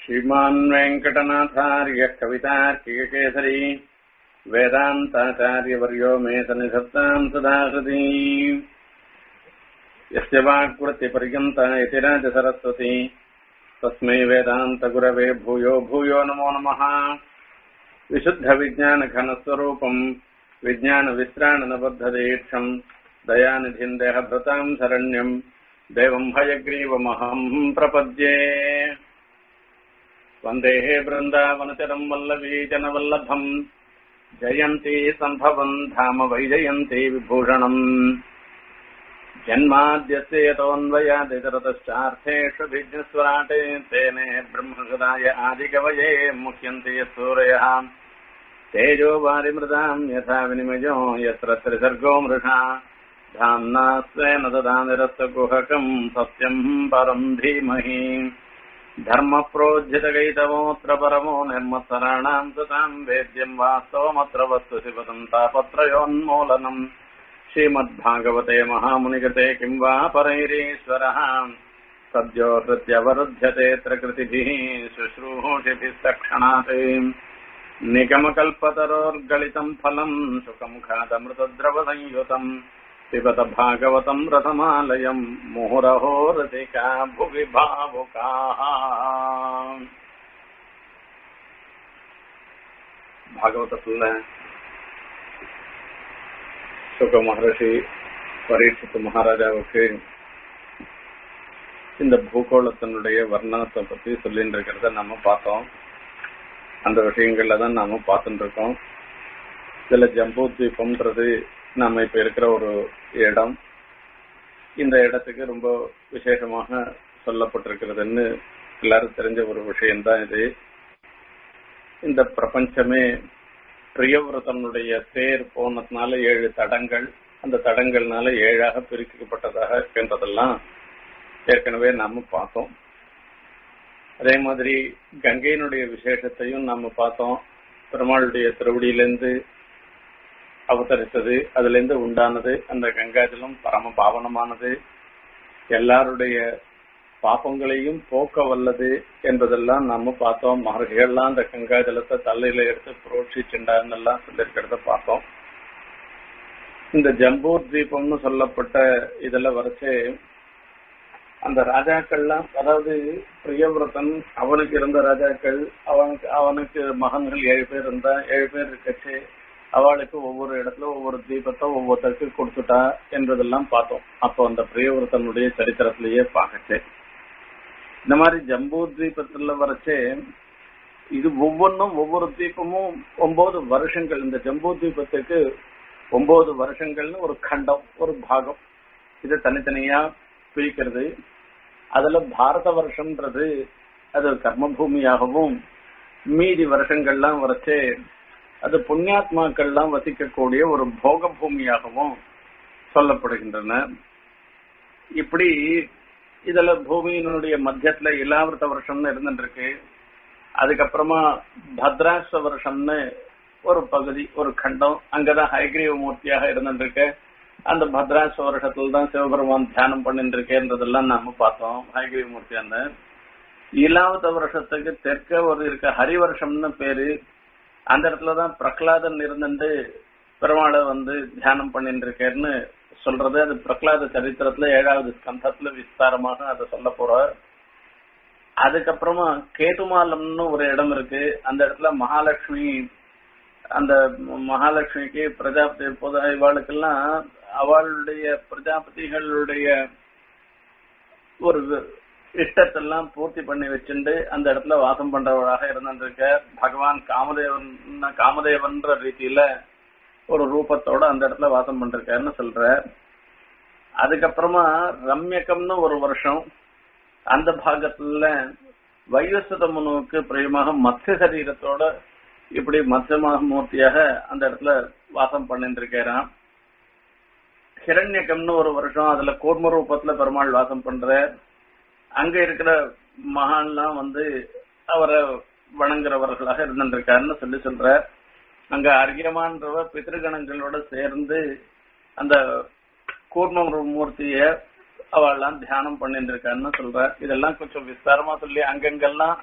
श्रीमान् वेङ्कटनाथार्यः कवितार्किककेसरी वेदान्ताचार्यवर्यो मे सन्निधत्ताम् सदा हृदि यस्य वाक्वृत्तिपर्यन्ता इति राजसरस्वती तस्मै वेदान्तगुरवे भूयो भूयो नमो नमः विशुद्धविज्ञानघनस्वरूपम् विज्ञानविश्राणनबद्धदीक्षम् दयानिधिम् देहभृताम् शरण्यम् देवम् हयग्रीवमहम् प्रपद्ये वन्देः बृन्दावनचरम् वल्लवीजनवल्लभम् जयन्ती सम्भवम् धाम वैजयन्ती विभूषणम् जन्माद्यस्य यतोऽन्वयादितरतश्चार्थेषु भिज्ञस्वराटे तेने ब्रह्मसदाय आदिकवये मुह्यन्ति यत्सूरयः तेजो वारिमृदाम् यथा विनिमयो यत्र त्रिसर्गो मृषा धाम्ना स्वेन ददा निरस्तगुहकम् सत्यम् परम् धीमहि धर्मप्रोज्झितगैतवोऽत्र परमो निर्मत्सराणाम् सताम् वेद्यम् वास्तवमत्र वस्तु शिवतम् तापत्रयोन्मूलनम् श्रीमद्भागवते महामुनिकृते किम् वा परैरीश्वरः सद्यो हृत्यवरुध्यतेऽत्र कृतिभिः शुश्रूषिभिः तक्षणात् निगमकल्पतरोर्गलितम् फलम् सुखम् खादमृतद्रवसंयुतम् पिबत भागवतम् रथमालयम् मुहुरहो रसिका भुवि भावुकाः பாகவதத்துல சுக மகர்ஷி பரீட்சித்து மகாராஜாவுக்கு இந்த பூகோளத்தினுடைய வர்ணனத்தை பத்தி சொல்லிட்டு இருக்கிறத நம்ம பார்த்தோம் அந்த விஷயங்கள்ல தான் நாம பார்த்துட்டு இருக்கோம் இதுல ஜம்பூ தீபம்ன்றது நாம இப்ப இருக்கிற ஒரு இடம் இந்த இடத்துக்கு ரொம்ப விசேஷமாக சொல்லப்பட்டிருக்கிறதுன்னு எல்லாரும் தெரிஞ்ச ஒரு விஷயம்தான் இது இந்த பிரபஞ்சமே பிரியவிரதனுடைய தேர் போனதுனால ஏழு தடங்கள் அந்த தடங்கள்னால ஏழாக பிரிக்கப்பட்டதாக இருக்கின்றதெல்லாம் ஏற்கனவே நாம பார்த்தோம் அதே மாதிரி கங்கையினுடைய விசேஷத்தையும் நாம பார்த்தோம் பெருமாளுடைய திருவடியிலிருந்து அவதரித்தது அதுல இருந்து உண்டானது அந்த கங்காஜலம் பரம பாவனமானது எல்லாருடைய பாப்பங்களையும் போக்க வல்லது என்பதெல்லாம் நாம பார்த்தோம் மகர்ஷிகள்லாம் அந்த கங்காஜலத்தை தலையில எடுத்து புரோட்சி சென்றார்னு எல்லாம் சொல்லியிருக்கிறத பார்த்தோம் இந்த ஜம்பூர் தீபம்னு சொல்லப்பட்ட இதுல வரைச்சு அந்த ராஜாக்கள்லாம் அதாவது பிரியவிரதன் அவனுக்கு இருந்த ராஜாக்கள் அவனுக்கு அவனுக்கு மகன்கள் ஏழு பேர் இருந்தா ஏழு பேர் இருக்கச்சு அவளுக்கு ஒவ்வொரு இடத்துல ஒவ்வொரு தீபத்தை ஒவ்வொருத்தருக்கு கொடுத்துட்டா என்றதெல்லாம் பார்த்தோம் அப்போ அந்த பிரியவிரதனுடைய சரித்திரத்திலேயே பார்க்கச்சு இந்த மாதிரி ஜம்பூ தீபத்துல வரைச்சே இது ஒவ்வொன்றும் ஒவ்வொரு தீபமும் ஒன்பது வருஷங்கள் இந்த ஜம்பூ தீபத்துக்கு ஒன்பது வருஷங்கள்னு ஒரு கண்டம் ஒரு பாகம் இது தனித்தனியா பிரிக்கிறது அதுல பாரத வருஷம்ன்றது அது கர்ம பூமியாகவும் மீதி வருஷங்கள்லாம் வரைச்சே அது புண்ணியாத்மாக்கள்லாம் வசிக்கக்கூடிய ஒரு போக பூமியாகவும் சொல்லப்படுகின்றன இப்படி இதுல பூமியினுடைய மத்தியத்துல இலாவிரத வருஷம்னு இருந்துட்டு இருக்கு அதுக்கப்புறமா பத்ராஸ்வ வருஷம்னு ஒரு பகுதி ஒரு கண்டம் அங்கதான் ஹைகிரீவ மூர்த்தியாக இருந்துட்டு இருக்கு அந்த பத்ராஸ்வ வருஷத்துல தான் சிவபெருமான் தியானம் பண்ணிட்டு இருக்கேன்றதெல்லாம் நாம பார்த்தோம் ஹைகிரீவ மூர்த்தி அந்த இலாவத வருஷத்துக்கு தெற்க ஒரு இருக்க ஹரி வருஷம்னு பேரு அந்த இடத்துலதான் பிரகலாதன் இருந்துட்டு பெருமாளை வந்து தியானம் பண்ணிட்டு இருக்கேன்னு சொல்றது அது பிரகலாத சரித்திரத்துல ஏழாவது ஸ்கந்தத்துல விஸ்தாரமாக அதை சொல்ல போற அதுக்கப்புறமா கேதுமாலம்னு ஒரு இடம் இருக்கு அந்த இடத்துல மகாலட்சுமி அந்த மகாலட்சுமிக்கு பிரஜாபதி பொது இவாளுக்கெல்லாம் அவளுடைய பிரஜாபதிகளுடைய ஒரு இஷ்டத்தெல்லாம் பூர்த்தி பண்ணி வச்சுட்டு அந்த இடத்துல வாசம் பண்றவராக இருந்திருக்க பகவான் காமதேவன் காமதேவன்ற ரீதியில ஒரு ரூபத்தோட அந்த இடத்துல வாசம் பண்றாருன்னு சொல்ற அதுக்கப்புறமா ரம்யக்கம்னு ஒரு வருஷம் அந்த பாகத்துல வைவசுத முனுவுக்கு பிரியமாக மத்திய சரீரத்தோட இப்படி மத்தியமாக மூர்த்தியாக அந்த இடத்துல வாசம் பண்ணிட்டு இருக்கிறான் ஹிரண்யக்கம்னு ஒரு வருஷம் அதுல கூர்ம ரூபத்துல பெருமாள் வாசம் பண்ற அங்க இருக்கிற மகான்லாம் வந்து அவரை வணங்குறவர்களாக இருந்திருக்காருன்னு சொல்லி சொல்ற அங்க அர்கியமான்றவ பித்திருகணங்களோட சேர்ந்து அந்த கூர்ம மூர்த்திய அவள்லாம் தியானம் பண்ணிட்டு இருக்கான்னு சொல்ற இதெல்லாம் கொஞ்சம் விஸ்தாரமா சொல்லி அங்கங்கெல்லாம்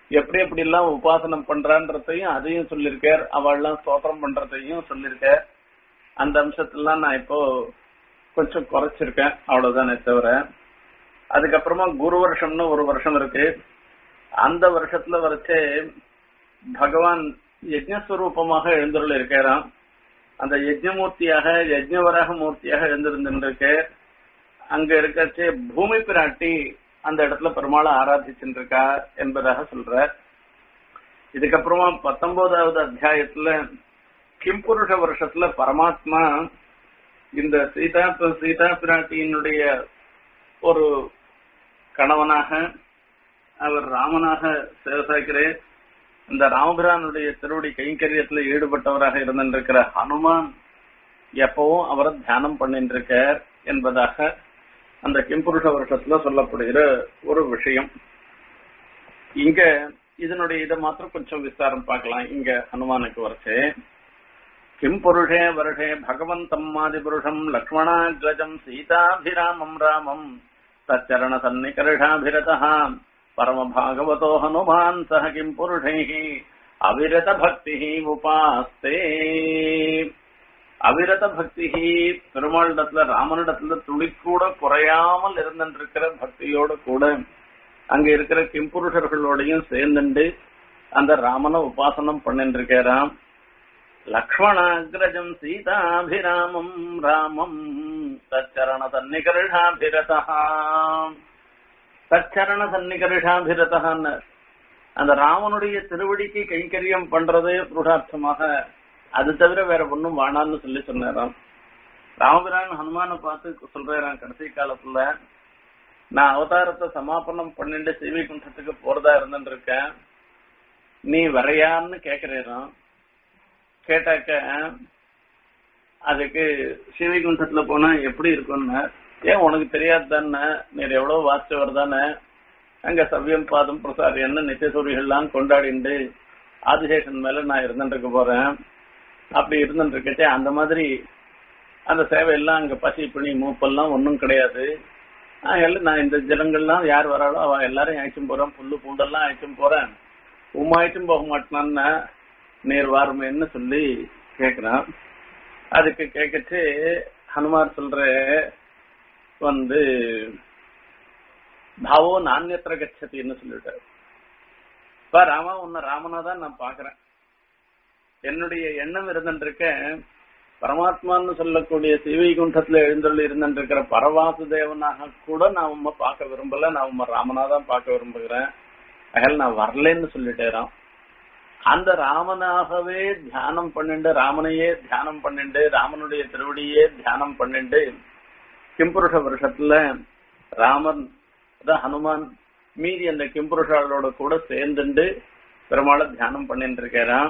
எப்படி எப்படி எல்லாம் உபாசனம் பண்றான்றதையும் அதையும் சொல்லியிருக்கார் அவள்லாம் ஸ்தோத்திரம் பண்றதையும் சொல்லியிருக்கார் அந்த அம்சத்தெல்லாம் நான் இப்போ கொஞ்சம் குறைச்சிருக்கேன் அவ்வளவுதானே தவிர அதுக்கப்புறமா குரு வருஷம்னு ஒரு வருஷம் இருக்கு அந்த வருஷத்துல வரைச்சே பகவான் யஜ்னஸ்வரூபமாக எழுந்தருள் இருக்கிறான் அந்த யஜ்னமூர்த்தியாக யஜ்னவராக மூர்த்தியாக எழுந்திருந்திருக்கு அங்க இருக்கச்சே பூமி பிராட்டி அந்த இடத்துல பெருமாளை ஆராதிச்சுட்டு இருக்கா என்பதாக சொல்ற இதுக்கப்புறமா பத்தொன்பதாவது அத்தியாயத்துல கிம்புருஷ வருஷத்துல பரமாத்மா இந்த சீதா சீதா பிராட்டியினுடைய ஒரு கணவனாக அவர் ராமனாக சேவை சாய்க்கிறேன் இந்த ராமபிரானுடைய திருவடி கைங்கரியத்துல ஈடுபட்டவராக இருந்திருக்கிற ஹனுமான் எப்பவும் அவரை தியானம் பண்ணிட்டு இருக்கார் என்பதாக அந்த கிம்புருஷ வருஷத்துல சொல்லப்படுகிற ஒரு விஷயம் இங்க இதனுடைய இதை மாத்திரம் கொஞ்சம் விஸ்தாரம் பார்க்கலாம் இங்க ஹனுமானுக்கு வரைச்சு கிம் புருஷே வருஷே பகவந்தம் மாதிபுருஷம் லக்ஷ்மணாகிரஜம் சீதாபிராமம் ராமம் தச்சரண சன்னிகர்ஷாபிரதः பரமபாகவதோ ஹனுமான் சக கிம் புருஷைः அவிரத பக்திः உபாஸ்தே அவிரத பக்தி பெருமாளிடத்துல ராமனிடத்துல துளி கூட குறையாமல் இருந்திருக்கிற பக்தியோட கூட அங்க இருக்கிற கிம்புருஷர்களோடையும் சேர்ந்துண்டு அந்த ராமனை உபாசனம் பண்ணிட்டு இருக்கிறான் லக்ஷ்மணாகிரஜம் சீதாபிராமம் ராமம் தச்சரண சன்னிகர்ஷாபிரதா தச்சரண சன்னிகர்ஷாபிரதான்னு அந்த ராமனுடைய திருவடிக்கு கைங்கரியம் பண்றதே புருஷார்த்தமாக அது தவிர வேற ஒண்ணும் வேணான்னு சொல்லி சொன்னாராம் ராமபிரான் ஹனுமான பார்த்து சொல்றாராம் கடைசி காலத்துல நான் அவதாரத்தை சமாபனம் பண்ணிட்டு சீவைகுண்டத்துக்கு போறதா இருந்துட்டு இருக்கேன் நீ வரையான்னு கேக்குறான் கேட்டாக்க அதுக்கு ஸ்ரீவைகுண்டத்துல போனா எப்படி இருக்கும்னு ஏன் உனக்கு தெரியாது தானே நீர் எவ்வளவு வாசிச்சவர் தானே அங்க சவ்யம் பாதம் பிரசாரியன்னு நித்தியசூரிகள்லாம் கொண்டாடிண்டு ஆதிசேஷன் மேல நான் இருந்துட்டு போறேன் அப்படி இருந்துட்டு இருக்கச்சே அந்த மாதிரி அந்த சேவையெல்லாம் அங்க பசி பிணி மூப்பெல்லாம் ஒன்றும் கிடையாது அதனால நான் இந்த ஜனங்கள்லாம் யார் வராளோ அவ எல்லாரையும் அழைச்சும் போறேன் புல்லு பூண்டெல்லாம் அழைச்சும் போறேன் உமாயிட்டும் போக மாட்டான்னா நேர் வாருமேன்னு சொல்லி கேக்குறான் அதுக்கு கேட்கச்சு ஹனுமார் சொல்ற வந்து பாவோ நானியத்திர கச்சத்தின்னு சொல்லிட்டாரு இப்ப ராமா உன்னை ராமனா தான் நான் பாக்குறேன் என்னுடைய எண்ணம் இருந்துருக்க பரமாத்மான்னு சொல்லக்கூடிய சிவைகுண்டத்துல எழுந்தருள் இருந்துருக்கிற பரவாசு தேவனாக கூட நான் உண்மை பார்க்க விரும்பல நான் உண்மை ராமனா தான் பார்க்க விரும்புகிறேன் அதனால நான் வரலன்னு சொல்லிட்டேறான் அந்த ராமனாகவே தியானம் பண்ணிண்டு ராமனையே தியானம் பண்ணிண்டு ராமனுடைய திருவடியே தியானம் பண்ணிண்டு கிம்புருஷ வருஷத்துல ராமன் அதான் ஹனுமான் மீதி அந்த கிம்புருஷாளோட கூட சேர்ந்துண்டு பெருமாளை தியானம் பண்ணிட்டு இருக்கிறான்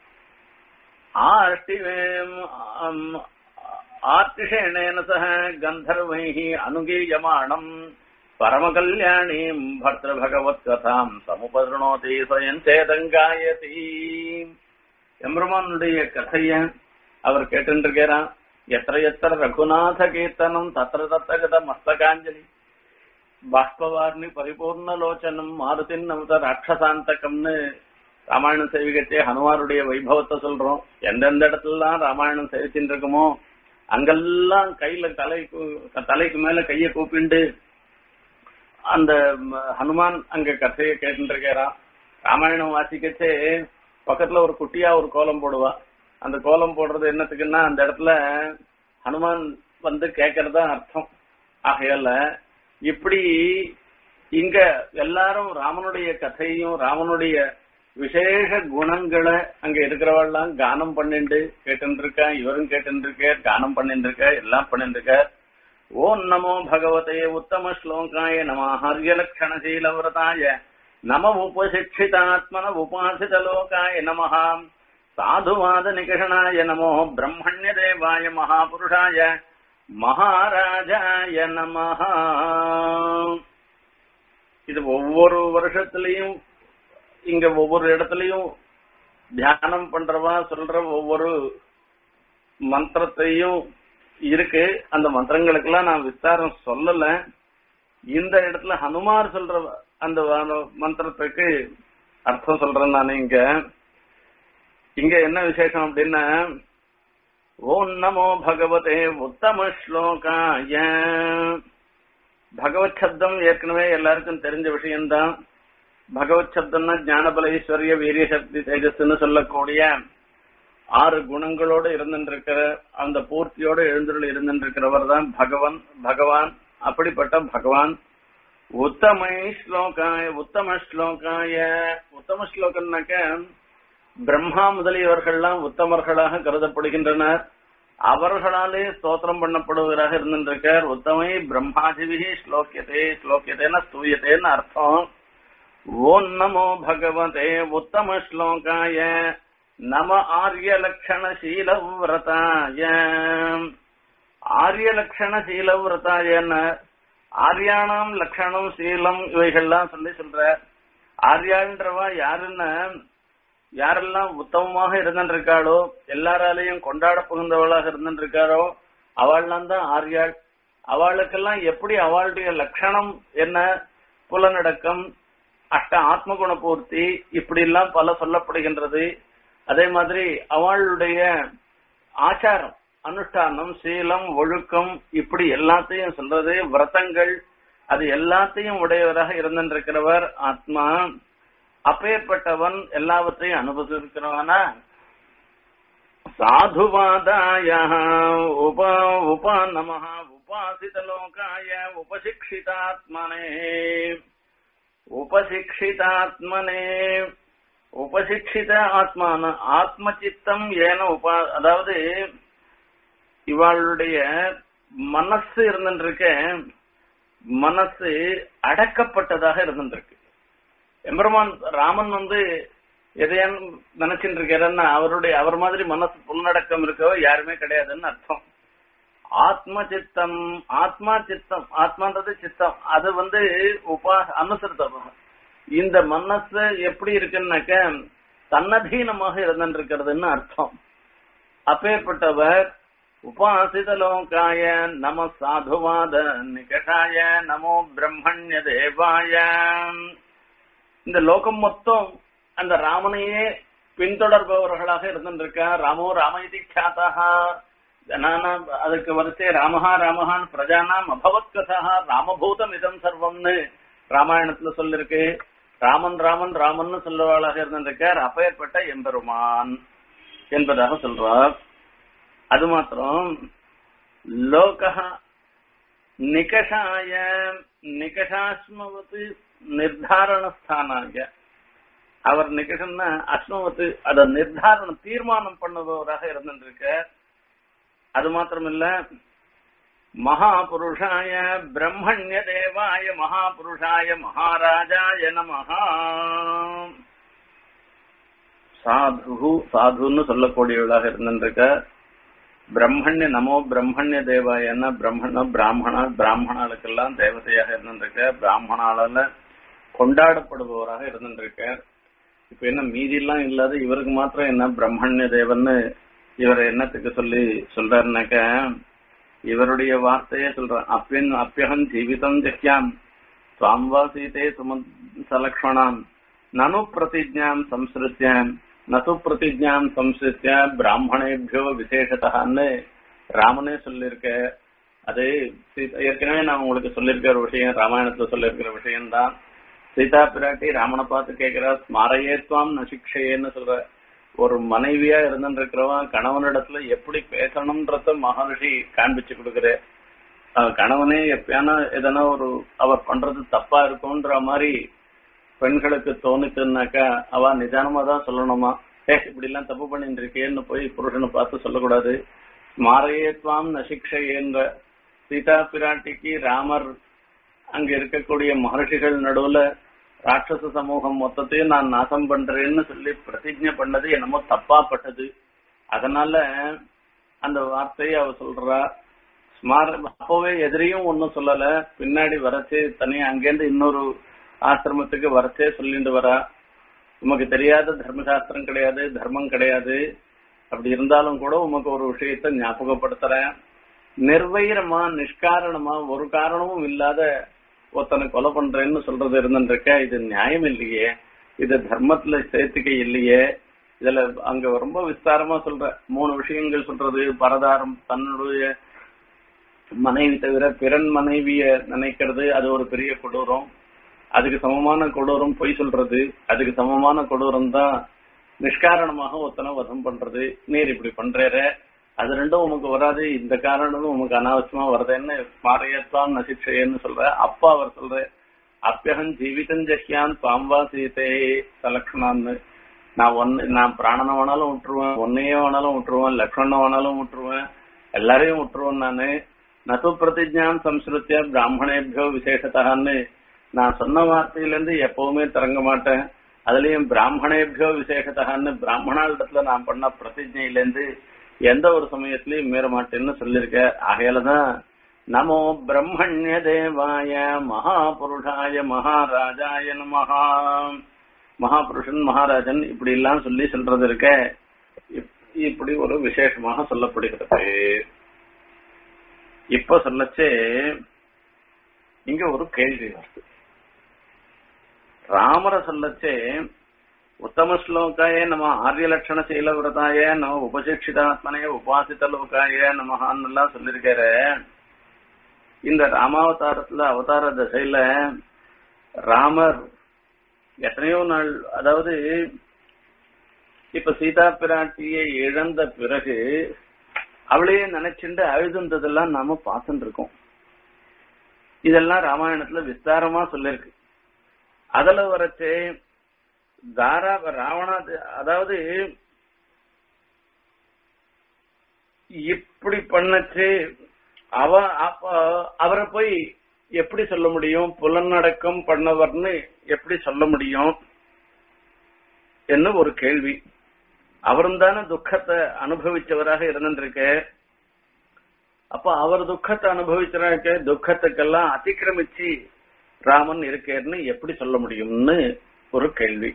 ஆஷ்டிவேம் ஆர்த்திஷேணேன சக கந்தர்வைः அனுகீயமானம் பரமகல்யாணீம் பர்த பகவத் கதாம் சமுபருணோதி ஸ்வயம் சேதங்காயதி எம்பெருமானுடைய கதைய அவர் கேட்டுருக்கிறான் எത്ര எത്ര ரகுநாத கீர்த்தனம் தத்திர தத்தகத மஸ்தகாஞ்சலி பாஷ்பவார்னி பரிபூர்ணலோச்சனம் மாருதின் நமத ராட்சசாந்தகம்னு ராமாயணம் சேவிக்கச்சே ஹனுமாருடைய வைபவத்தை சொல்றோம் எந்தெந்த இடத்துலலாம் ராமாயணம் சேவிச்சுட்டு இருக்குமோ அங்கெல்லாம் கையில தலைக்கு தலைக்கு மேல கைய கூப்பிண்டு அந்த ஹனுமான் அங்க கதையை கேட்டு இருக்கிறான் ராமாயணம் வாசிக்கச்சே பக்கத்துல ஒரு குட்டியா ஒரு கோலம் போடுவா அந்த கோலம் போடுறது என்னத்துக்குன்னா அந்த இடத்துல ஹனுமான் வந்து கேட்கறதா அர்த்தம் ஆகையால இப்படி இங்க எல்லாரும் ராமனுடைய கதையும் ராமனுடைய விசேஷ குணங்களை அங்க இருக்கிறவெல்லாம் கானம் பண்ணிண்டு கேட்டு இருக்கா இவரும் கேட்டு இருக்கார் கானம் பண்ணிட்டு இருக்க எல்லாம் பண்ணிட்டு இருக்க ஓம் நமோ பகவதே உத்தம ஸ்லோகாய நம ஹரியலக்ஷணசீலவிரதாய நம உபசிக்ஷிதாத்மன உபாசித லோகாய நமஹா சாதுவாத நிகஷனாய நமோ பிரம்மண்ய தேவாய மகாபுருஷாய மகாராஜாய நமஹா இது ஒவ்வொரு வருஷத்திலையும் இங்க ஒவ்வொரு இடத்துலயும் தியானம் பண்றவா சொல்ற ஒவ்வொரு மந்திரத்தையும் இருக்கு அந்த மந்திரங்களுக்கெல்லாம் நான் விஸ்தாரம் சொல்லல இந்த இடத்துல ஹனுமார் சொல்ற அந்த மந்திரத்துக்கு அர்த்தம் சொல்றேன் நானு இங்க இங்க என்ன விசேஷம் அப்படின்னா ஓம் நமோ பகவதே உத்தம ஸ்லோகாய பகவத் சப்தம் ஏற்கனவே எல்லாருக்கும் தெரிஞ்ச விஷயம்தான் பகவத் சப்தம்னா ஞானபல ஐஸ்வர்ய வீரிய சக்தி தேஜஸ்ன்னு சொல்லக்கூடிய ஆறு குணங்களோடு இருந்துருக்கிற அந்த பூர்த்தியோடு எழுந்துள்ள இருந்துருக்கிறவர் தான் பகவான் பகவான் அப்படிப்பட்ட பகவான் உத்தமை ஸ்லோகாய உத்தம ஸ்லோகாய உத்தம ஸ்லோகம்னாக்க பிரம்மா முதலியவர்கள்லாம் உத்தமர்களாக கருதப்படுகின்றனர் அவர்களாலே ஸ்தோத்திரம் பண்ணப்படுவதாக இருந்திருக்கார் உத்தமை பிரம்மாஜிபிகி ஸ்லோக்கியதே ஸ்லோக்கியதேன ஸ்தூயத்தேன்னு அர்த்தம் ஓம் நமோ பகவதே உத்தம ஸ்லோகாய நம ஆரிய லட்சண சீல விரதாய ஆரிய லட்சண சீல விரதாயன்னு ஆரியானாம் லட்சணம் சீலம் இவைகள்லாம் சொல்லி சொல்ற ஆர்யான்றவா யாருன்னு யாரெல்லாம் உத்தமமாக இருந்திருக்காளோ எல்லாராலையும் கொண்டாட புகுந்தவளாக இருந்திருக்காரோ அவள்லாம் தான் ஆர்யாள் அவளுக்கெல்லாம் எப்படி அவளுடைய லட்சணம் என்ன புலநடக்கம் அஷ்ட ஆத்மகுண பூர்த்தி இப்படி எல்லாம் பல சொல்லப்படுகின்றது அதே மாதிரி அவளுடைய ஆச்சாரம் அனுஷ்டானம் சீலம் ஒழுக்கம் இப்படி எல்லாத்தையும் சொல்றது விரதங்கள் அது எல்லாத்தையும் உடையவராக இருந்திருக்கிறவர் ஆத்மா அப்பேற்பட்டவன் எல்லாவற்றையும் அனுபவிக்கிறவனா சாதுவாதாய உப உப நம உபாசிதலோகாய உபசிக்ஷிதாத்மனே உபசிக்ஷிதாத்மனே உபசிக்ஷித ஆத்மான ஆத்ம சித்தம் ஏன உபா அதாவது இவாளுடைய மனசு இருந்துருக்க மனசு அடக்கப்பட்டதாக இருந்துருக்கு எம்பெருமான் ராமன் வந்து எதையான் நினைச்சுட்டு இருக்காருன்னா அவருடைய அவர் மாதிரி மனசு புல்லடக்கம் இருக்கவோ யாருமே கிடையாதுன்னு அர்த்தம் ஆத்ம சித்தம் ஆத்மா சித்தம் ஆத்மான்றது சித்தம் அது வந்து உபா அனுசரித்தம் இந்த மனசு எப்படி இருக்குன்னாக்க தன்னதீனமாக இருந்திருக்கிறதுன்னு அர்த்தம் அப்பேற்பட்டவர் உபாசிதலோகாய நம சாதுவாத நிகடாய நமோ பிரம்மண்ய தேவாய இந்த லோகம் மொத்தம் அந்த ராமனையே பின்தொடர்பவர்களாக இருந்திருக்கா ராமோ ராமயதி கியாத்தா ஜனானாம் அதுக்கு வரிசை ராமஹா ராமஹான் பிரஜானாம் அபவத் கதா ராமபூதம் இதம் சர்வம்னு ராமாயணத்துல சொல்லிருக்கு ராமன் ராமன் ராமன் சொல்லுவாளாக இருந்திருக்கார் அப்பேற்பட்ட எம்பெருமான் என்பதாக சொல்றார் அது மாத்திரம் லோக நிகஷாய நிகஷாஸ்மவத்து நிர்தாரண ஸ்தானாய அவர் நிகழ்னா அஸ்மவத்து அத நிர்தாரணம் தீர்மானம் பண்ணுபவராக இருந்திருக்க அது மாத்திரமில்ல மகாபுருஷாய பிரம்மண்ய தேவாய மகாபுருஷாய மகாராஜாய நமஹா சாது சாதுன்னு சொல்லக்கூடியவளாக இருந்திருக்க பிரம்மண்ய நமோ பிரம்மண்ய தேவாயன்னா பிரம்மண பிராமணா பிராமணாளுக்கெல்லாம் தேவதையாக இருந்திருக்க பிராமணால கொண்டாடப்படுபவராக இருந்திருக்க இப்ப என்ன மீதி எல்லாம் இல்லாத இவருக்கு மாத்திரம் என்ன பிரம்மண்ய தேவன்னு இவரை என்னத்துக்கு சொல்லி சொல்றாருனாக்க இவருடைய வார்த்தையே சொல்றான் அப்பியன் அப்பியகம் ஜீவிதம் ஜஹ்யாம் துவாம் வா சீதே சும சலக்ஷணாம் நனு பிரதிஜாம் சம்ஸ்ருத்தியாம் நது பிரதிஜாம் சம்ஸ்ருத்திய பிராமணேபியோ விசேஷத்தான்னு ராமனே சொல்லியிருக்க அது ஏற்கனவே நான் உங்களுக்கு சொல்லியிருக்கிற ஒரு விஷயம் ராமாயணத்துல சொல்லியிருக்கிற விஷயம்தான் சீதா பிராட்டி ராமனை பார்த்து கேட்கிறா ஸ்மாரையேத்வாம் நசிக்ஷையேன்னு சொல்ற ஒரு மனைவியா இருந்துருக்கிறவன் கணவனிடத்துல எப்படி பேசணும்ன்றத மகர்ஷி காண்பிச்சு கொடுக்குற கணவனே எப்பயானா எதனா ஒரு அவர் பண்றது தப்பா இருக்கும்ன்ற மாதிரி பெண்களுக்கு தோணுச்சுன்னாக்கா அவ நிதானமா தான் சொல்லணுமா ஏ இப்படி எல்லாம் தப்பு பண்ணிட்டு இருக்கேன்னு போய் புருஷனை பார்த்து சொல்லக்கூடாது ஸ்மாரையத்வாம் நசிக்ஷையேன்ற சீதா பிராட்டிக்கு ராமர் அங்க இருக்கக்கூடிய மகர்ஷிகள் நடுவுல ராட்சச சமூகம் மொத்தத்தையும் நான் நாசம் பண்றேன்னு சொல்லி பிரதிஜை பண்ணது என்னமோ தப்பா பட்டது அதனால அந்த வார்த்தையை அவ சொல்றா ஸ்மார அப்பவே எதிரியும் ஒன்னும் சொல்லல பின்னாடி வரச்சே தனியா அங்கேருந்து இன்னொரு ஆசிரமத்துக்கு வரச்சே சொல்லிட்டு வரா உமக்கு தெரியாத தர்மசாஸ்திரம் கிடையாது தர்மம் கிடையாது அப்படி இருந்தாலும் கூட உமக்கு ஒரு விஷயத்த ஞாபகப்படுத்துறேன் நிர்வயிரமா நிஷ்காரணமா ஒரு காரணமும் இல்லாத ஒருத்தனை கொலை பண்றேன்னு சொல்றது இருந்துருக்க இது நியாயம் இல்லையே இது தர்மத்துல சேர்த்துக்க இல்லையே இதுல அங்க ரொம்ப விஸ்தாரமா சொல்ற மூணு விஷயங்கள் சொல்றது பரதாரம் தன்னுடைய மனைவி தவிர பிறன் மனைவிய நினைக்கிறது அது ஒரு பெரிய கொடூரம் அதுக்கு சமமான கொடூரம் பொய் சொல்றது அதுக்கு சமமான கொடூரம் தான் நிஷ்காரணமாக ஒத்தனை வதம் பண்றது நீர் இப்படி பண்றேற அது ரெண்டும் உமக்கு வராது இந்த காரணமும் உமக்கு அனாவசியமா வருதுன்னு மாறையத்தான் நசிச்சேன்னு சொல்ற அப்பா அவர் சொல்ற அப்பியகம் ஜீவிதம் ஜஹ்யான் பாம்பா சீதே சலக்ஷணான்னு நான் ஒன்னு நான் பிராணனை வேணாலும் விட்டுருவேன் ஒன்னையே வேணாலும் விட்டுருவேன் லக்ஷ்மணனை வேணாலும் விட்டுருவேன் எல்லாரையும் விட்டுருவேன் நானு நது பிரதிஜான் சம்ஸ்கிருத்திய பிராமணேபியோ விசேஷத்தான்னு நான் சொன்ன வார்த்தையில இருந்து எப்பவுமே திறங்க மாட்டேன் அதுலயும் பிராமணேபியோ விசேஷத்தான்னு பிராமணாளிடத்துல நான் பண்ண பிரதிஜையில இருந்து எந்த ஒரு சமயத்திலயும் மீற மாட்டேன்னு சொல்லியிருக்க ஆகையாலதான் நமோ பிரம்மண்ய தேவாய மகாபுருஷாய மகாராஜாய நமஹா மகாபுருஷன் மகாராஜன் இப்படி எல்லாம் சொல்லி சொல்றது இருக்க இப்- இப்படி ஒரு விசேஷமாக சொல்லப்படுகிறது இப்ப சொல்லச்சே இங்க ஒரு கேள்வி வருது ராமர சொல்லச்சே உத்தம ஸ்லோகாய நம ஆரியலட்சண சீல விரதாய நம உபசிக்ஷிதாத்மனே உபாசித லோகாய நமஹான்னு எல்லாம் சொல்லியிருக்காரு இந்த ராமாவதாரத்துல அவதார திசையில ராமர் எத்தனையோ நாள் அதாவது இப்ப சீதா பிராட்டியை இழந்த பிறகு அவளையே நினைச்சுண்டு அழுதுன்றதெல்லாம் நாம பார்த்துட்டு இருக்கோம் இதெல்லாம் ராமாயணத்துல விஸ்தாரமா சொல்லிருக்கு அதுல வரச்சே தாரா ராவணா அதாவது இப்படி பண்ணச்சு அவ அப்ப அவரை போய் எப்படி சொல்ல முடியும் புலனடக்கம் பண்ணவர்னு எப்படி சொல்ல முடியும் என்ன ஒரு கேள்வி அவரும் தானே துக்கத்தை அனுபவிச்சவராக இருந்துருக்க அப்ப அவர் துக்கத்தை அனுபவிச்சிருக்க துக்கத்துக்கெல்லாம் அதிக்கிரமிச்சு ராமன் இருக்கேன்னு எப்படி சொல்ல முடியும்னு ஒரு கேள்வி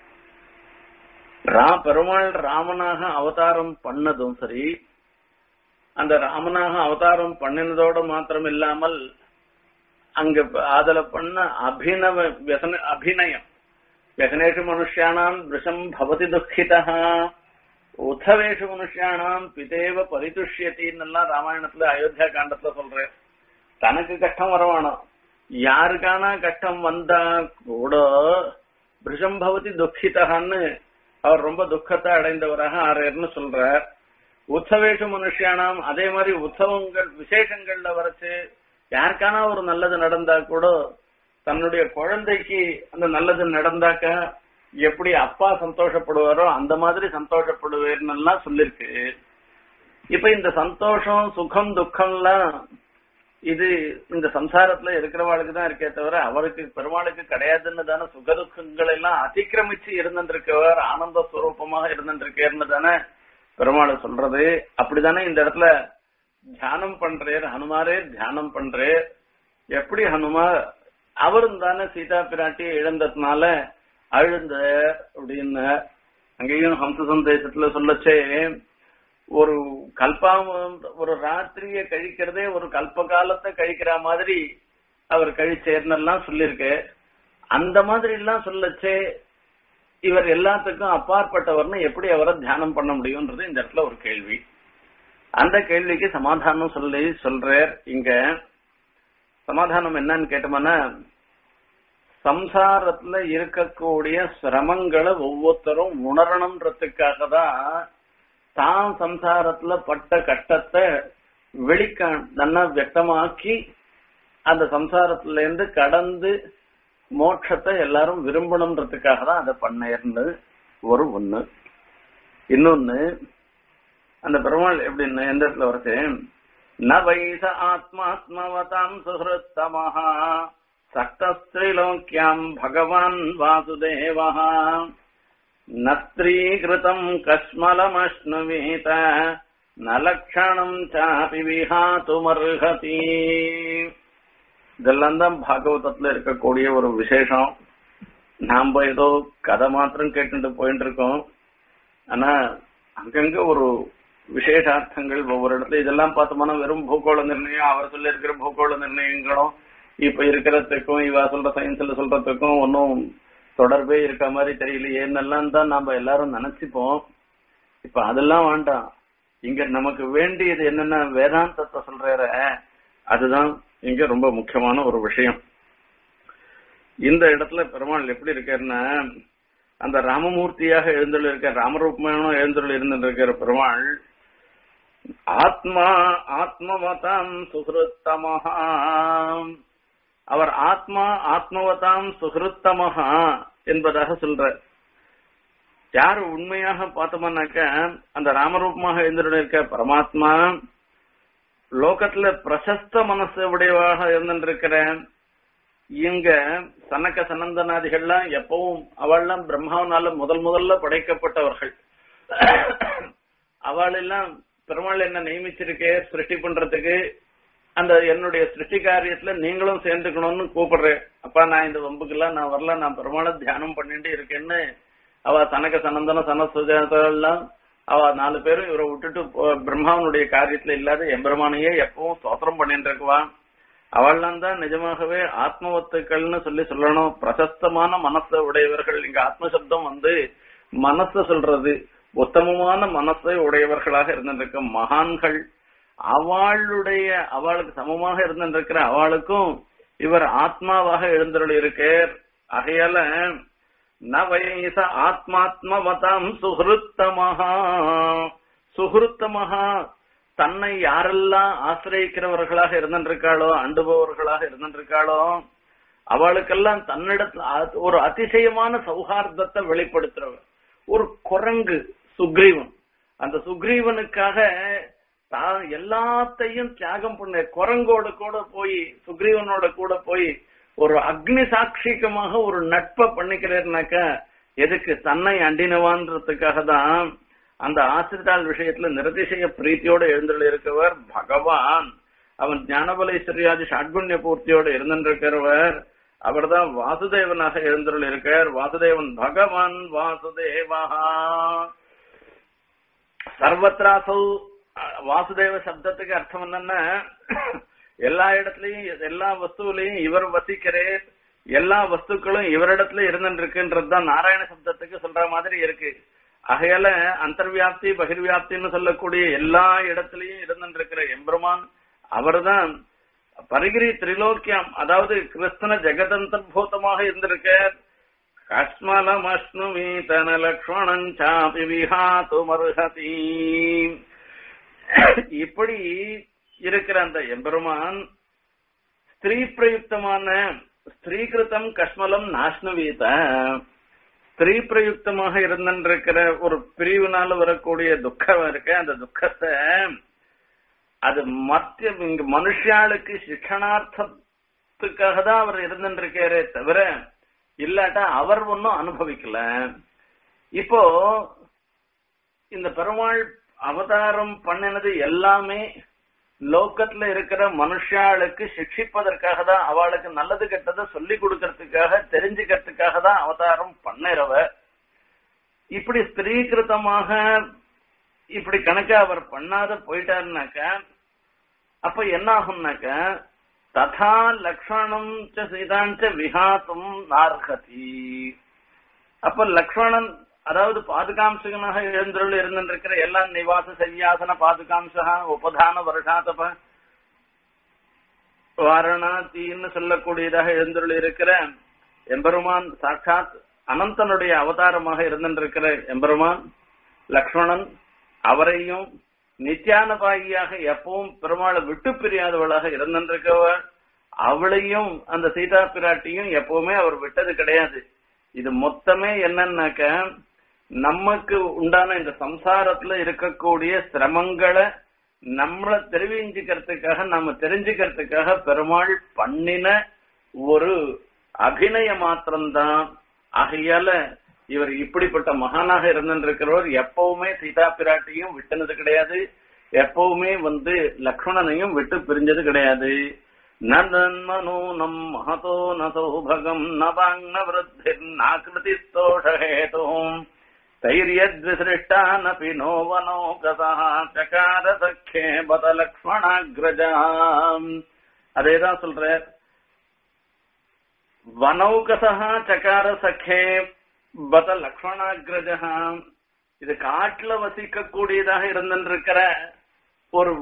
ரா பெருமாள் ராமனாக அவதாரம் பண்ணதும் சரி அந்த ராமனாக அவதாரம் பண்ணினதோட மாத்திரம் இல்லாமல் அங்க அதுல பண்ண அபிநவ व्यसन அபிநயம் व्यसनेषु மனுஷியானாம் விஷம் பவதி துக்கிதா உத்தவேஷு மனுஷியானாம் பிதேவ பரிதுஷ்யத்தின்னு எல்லாம் ராமாயணத்துல அயோத்தியா காண்டத்துல சொல்றேன் தனக்கு கஷ்டம் வரவானோ யாருக்கான கஷ்டம் வந்தா கூட விஷம் பவதி துக்கிதகான்னு அவர் ரொம்ப துக்கத்தை அடைந்தவராக ஆறார்னு சொல்றார் உற்சவேஷ மனுஷியானாம் அதே மாதிரி உற்சவங்கள் விசேஷங்கள்ல வரைச்சு யாருக்கான ஒரு நல்லது நடந்தா கூட தன்னுடைய குழந்தைக்கு அந்த நல்லது நடந்தாக்க எப்படி அப்பா சந்தோஷப்படுவாரோ அந்த மாதிரி சந்தோஷப்படுவேர்னு எல்லாம் சொல்லிருக்கு இப்ப இந்த சந்தோஷம் சுகம் துக்கம்லாம் இது இந்த சம்சாரத்துல இருக்கிறவாளுக்கு தான் இருக்கே தவிர அவருக்கு பெருமாளுக்கு கிடையாதுன்னு தானே சுக துக்கங்கள் எல்லாம் அதிக்கிரமிச்சு இருந்திருக்கவர் ஆனந்த ஸ்வரூபமாக இருந்திருக்கேர்னு தானே பெருமாளை சொல்றது அப்படித்தானே இந்த இடத்துல தியானம் பண்றேர் ஹனுமாரே தியானம் பண்றேர் எப்படி ஹனுமார் அவரும் தானே சீதா பிராட்டியை இழந்ததுனால அழுந்த அப்படின்னு அங்கேயும் ஹம்ச சந்தேசத்துல சொல்லச்சே ஒரு கல்பா ஒரு ராத்திரிய கழிக்கிறதே ஒரு கல்ப காலத்தை கழிக்கிற மாதிரி அவர் கழிச்சேர்னெல்லாம் சொல்லியிருக்கு அந்த மாதிரி எல்லாம் சொல்லச்சே இவர் எல்லாத்துக்கும் அப்பாற்பட்டவர்னு எப்படி அவரை தியானம் பண்ண முடியும்ன்றது இந்த இடத்துல ஒரு கேள்வி அந்த கேள்விக்கு சமாதானம் சொல்லி சொல்றார் இங்க சமாதானம் என்னன்னு கேட்டோம்னா சம்சாரத்துல இருக்கக்கூடிய சிரமங்களை ஒவ்வொருத்தரும் உணரணுன்றதுக்காக தான் தான் சம்சாரத்துல பட்ட கட்டத்தை வெளிக்க நல்லா வியக்தமாக்கி அந்த சம்சாரத்துல இருந்து கடந்து மோட்சத்தை எல்லாரும் விரும்பணுன்றதுக்காக தான் அதை பண்ணேர்னு ஒரு ஒண்ணு இன்னொன்னு அந்த பெருமாள் எப்படின்னு எந்த இடத்துல வருது ந வைச ஆத்மாத்மவதாம் சுஹൃத்தமஹா சக்தஸ்திரிலோக்கியாம் பகவான் வாசுதேவா நத்ரீகிருதம் கஸ்மலமஷ்ணுவீத நலக்ஷணம் சாபி விஹாத்துமர்ஹதி இதெல்லாம் தான் பாகவதத்துல இருக்கக்கூடிய ஒரு விசேஷம் நாம ஏதோ கதை மாத்திரம் கேட்டுட்டு போயிட்டு இருக்கோம் ஆனா அங்கங்க ஒரு விசேஷார்த்தங்கள் ஒவ்வொரு இடத்துல இதெல்லாம் பார்த்தோம்னா வெறும் பூகோள நிர்ணயம் அவர் சொல்லி இருக்கிற பூகோள நிர்ணயங்களும் இப்ப இருக்கிறதுக்கும் இவ சொல்ற சயின்ஸ்ல சொல்றதுக்கும் ஒன்னும் தொடர்பே இருக்க மாதிரி தெரியலையேன்னெல்லாம் தான் நாம எல்லாரும் நினைச்சுப்போம் இப்ப அதெல்லாம் வேண்டாம் இங்க நமக்கு வேண்டியது என்னன்னா வேதாந்தத்தை சொல்ற அதுதான் இங்க ரொம்ப முக்கியமான ஒரு விஷயம் இந்த இடத்துல பெருமாள் எப்படி இருக்காருன்னா அந்த ராமமூர்த்தியாக எழுந்துள்ள இருக்க ராமரூபமான எழுந்துள்ள இருந்திருக்கிற பெருமாள் ஆத்மா ஆத்மவதாம் சுகிருத்தமஹா அவர் ஆத்மா ஆத்மவதாம் சுகிருத்தமஹா என்பதாக சொல்ற யார் உண்மையாக பார்த்தோம்னாக்க அந்த ராமரூபமாக எழுந்திருக்க பரமாத்மா லோகத்துல பிரசஸ்த மனசு உடையவாக இருந்திருக்கிற இங்க சனக்க சனந்தனாதிகள்லாம் எப்பவும் அவள்லாம் பிரம்மாவனால முதல் முதல்ல படைக்கப்பட்டவர்கள் அவள் எல்லாம் பெருமாள் என்ன நியமிச்சிருக்கே சிருஷ்டி பண்றதுக்கு அந்த என்னுடைய சிருஷ்டி காரியத்துல நீங்களும் சேர்ந்துக்கணும்னு கூப்பிடுறேன் அப்பா நான் இந்த வம்புக்கெல்லாம் நான் வரல நான் பெருமாளை தியானம் பண்ணிட்டு இருக்கேன்னு அவ சனக சனந்தன சனசுஜாத்தெல்லாம் அவ நாலு பேரும் இவரை விட்டுட்டு போ- பிரம்மாவனுடைய காரியத்துல இல்லாத எம்பெருமானையே எப்பவும் ஸ்தோத்திரம் பண்ணிட்டு இருக்குவா அவள்லாம் தான் நிஜமாகவே ஆத்மவத்துக்கள்னு சொல்லி சொல்லணும் பிரசஸ்தமான மனசை உடையவர்கள் இங்க ஆத்ம சப்தம் வந்து மனசை சொல்றது உத்தமமான மனசை உடையவர்களாக இருந்திருக்க மகான்கள் அவளுடைய அவளுக்கு சமமாக இருந்திருக்கிற அவளுக்கும் இவர் ஆத்மாவாக எழுந்தருள் இருக்கார் ஆகையால நவயச ஆத்மாத்மவதாம் சுகிருத்தமஹா சுகிருத்தமஹா தன்னை யாரெல்லாம் ஆசிரியக்கிறவர்களாக இருந்திருக்காளோ அண்டுபவர்களாக இருந்திருக்காளோ அவளுக்கெல்லாம் தன்னிடத்துல அ- ஒரு அதிசயமான சௌஹார்தத்தை வெளிப்படுத்துறவர் ஒரு குரங்கு சுக்ரீவன் அந்த சுக்ரீவனுக்காக தான் எல்லாத்தையும் தியாகம் பண்ண குரங்கோட கூட போய் சுக்ரீவனோட கூட போய் ஒரு அக்னி சாட்சிகமாக ஒரு நட்பை பண்ணிக்கிறேன்னாக்க எதுக்கு தன்னை அண்டினவான்றதுக்காக தான் அந்த ஆசிரிதாள் விஷயத்துல நிரதிசய பிரீத்தியோட எழுந்துள்ள இருக்கவர் பகவான் அவன் ஞானபலேஸ்வரியாதி ஷாட்குண்ய பூர்த்தியோட இருந்திருக்கிறவர் அவர்தான் வாசுதேவனாக எழுந்துள்ள இருக்கார் வாசுதேவன் பகவான் வாசுதேவா சர்வத்ராசௌ அஹ், வாசுதேவ சப்தத்துக்கு அர்த்தம் என்னன்னா எல்லா இடத்துலயும் எல்லா வஸ்துவிலையும் இவர் வசிக்கிறேன் எல்லா வஸ்துக்களும் இவரிடத்துல இருந்துருக்குன்றதுதான் நாராயண சப்தத்துக்கு சொல்ற மாதிரி இருக்கு ஆகையால அந்தர்வியாப்தி பகிர்வியாப்தின்னு சொல்லக்கூடிய எல்லா இடத்துலயும் இருந்துருக்கிற எம்பெருமான் அவர்தான் பரிகிரி திரிலோக்கியம் அதாவது கிருஷ்ண ஜெகதந்தர்பூதமாக இருந்திருக்கார் கஸ்மலமஸ்னுமி தன லக்ஷ்மணன் சாபி விஹாத்து மருகதி இப்படி இருக்கிற அந்த எம்பெருமான் ஸ்திரீ பிரயுக்தமான ஸ்திரீகிருத்தம் கஷ்மலம் நாஷ்னவீத ஸ்திரீ பிரயுக்தமாக இருந்திருக்கிற ஒரு பிரிவினால வரக்கூடிய துக்கம் இருக்கு அந்த துக்கத்தை அது மத்திய இங்க மனுஷாளுக்கு சிக்ஷணார்த்தத்துக்காக தான் அவர் இருந்துருக்காரே தவிர இல்லாட்டா அவர் ஒன்னும் அனுபவிக்கல இப்போ இந்த பெருமாள் அவதாரம் பண்ணினது எல்லாமே லோக்கத்துல இருக்கிற மனுஷாளுக்கு சிக்ஷிப்பதற்காக தான் அவளுக்கு நல்லது கெட்டதை சொல்லி கொடுக்கறதுக்காக தெரிஞ்சுக்கிறதுக்காக தான் அவதாரம் பண்ணிறவ இப்படி ஸ்திரீகிருத்தமாக இப்படி கணக்கா அவர் பண்ணாத போயிட்டாருனாக்க அப்ப என்ன ஆகும்னாக்க ததா லக்ஷ்மணம் ச சீதாஞ்ச விஹாத்தும் நார்ஹதி அப்ப லக்ஷ்மணன் அதாவது பாதுகாம்சகனாக எழுந்தருள் இருந்திருக்கிற எல்லா நிவாச சன்னியாசன பாதுகாம்சா உபதான வருஷாதப வாரணாத்தின்னு சொல்லக்கூடியதாக எழுந்தருள் இருக்கிற எம்பெருமான் சாட்சாத் அனந்தனுடைய அவதாரமாக இருந்திருக்கிற எம்பெருமான் லக்ஷ்மணன் அவரையும் நித்யானபாகியாக எப்பவும் பெருமாளை விட்டு பிரியாதவளாக இருந்திருக்கவள் அவளையும் அந்த சீதா பிராட்டியும் எப்பவுமே அவர் விட்டது கிடையாது இது மொத்தமே என்னன்னாக்க நமக்கு உண்டான இந்த சம்சாரத்துல இருக்கக்கூடிய சிரமங்களை நம்மள தெரிவிஞ்சுக்கிறதுக்காக நம்ம தெரிஞ்சுக்கிறதுக்காக பெருமாள் பண்ணின ஒரு அபிநய மாத்திரம்தான் ஆகையால இவர் இப்படிப்பட்ட மகானாக இருந்திருக்கிறவர் எப்பவுமே சீதா பிராட்டியும் விட்டுனது கிடையாது எப்பவுமே வந்து லக்ஷ்மணனையும் விட்டு பிரிஞ்சது கிடையாது நன்மனூனம் மகதோ ந சௌபகம் ந வாங்ன விருத்திர் நாக்கிருதி தோஷஹேதும் தைரியத்விசிருஷ்டானபி நோவனோ கதா சகார சக்கே பத லக்ஷ்மணாகிரஜாம் அதேதான் சொல்ற வனௌகசா சகார சഖே பத லக்ஷ்மணாகிரஜா இது காட்டுல வசிக்க கூடியதாக இருந்திருக்கிற ஒரு